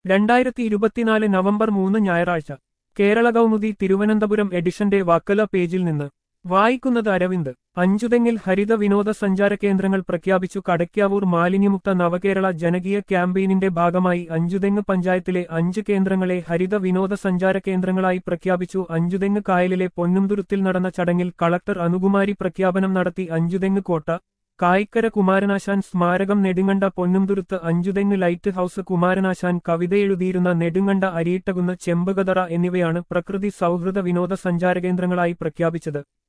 രണ്ടായിരത്തി ഇരുപത്തിനാല് നവംബർ മൂന്ന് ഞായറാഴ്ച കേരള കൗമുദി തിരുവനന്തപുരം എഡിഷന്റെ വാക്കല പേജിൽ നിന്ന് വായിക്കുന്നത് അരവിന്ദ് അഞ്ചുതെങ്ങിൽ ഹരിത വിനോദസഞ്ചാര കേന്ദ്രങ്ങൾ പ്രഖ്യാപിച്ചു കടയ്ക്കാവൂർ മാലിന്യമുക്ത നവകേരള ജനകീയ ക്യാമ്പയിനിന്റെ ഭാഗമായി അഞ്ചുതെങ്ങ് പഞ്ചായത്തിലെ അഞ്ച് കേന്ദ്രങ്ങളെ ഹരിത വിനോദസഞ്ചാര കേന്ദ്രങ്ങളായി പ്രഖ്യാപിച്ചു അഞ്ചുതെങ്ങ് കായലിലെ പൊന്നുംതുരുത്തിൽ നടന്ന ചടങ്ങിൽ കളക്ടർ അനുകുമാരി പ്രഖ്യാപനം നടത്തി അഞ്ചുതെങ്ങ് കോട്ട കായിക്കര കുമാരനാശാൻ സ്മാരകം നെടുങ്കണ്ട പൊന്നുംതുരുത്ത് അഞ്ചുതെങ്ങ് ലൈറ്റ് ഹൌസ് കുമാരനാശാൻ കവിതയെഴുതിയിരുന്ന നെടുങ്കണ്ട അരിയിട്ടകുന്ന് ചെമ്പകതറ എന്നിവയാണ് പ്രകൃതി സൗഹൃദ വിനോദസഞ്ചാര കേന്ദ്രങ്ങളായി പ്രഖ്യാപിച്ചത്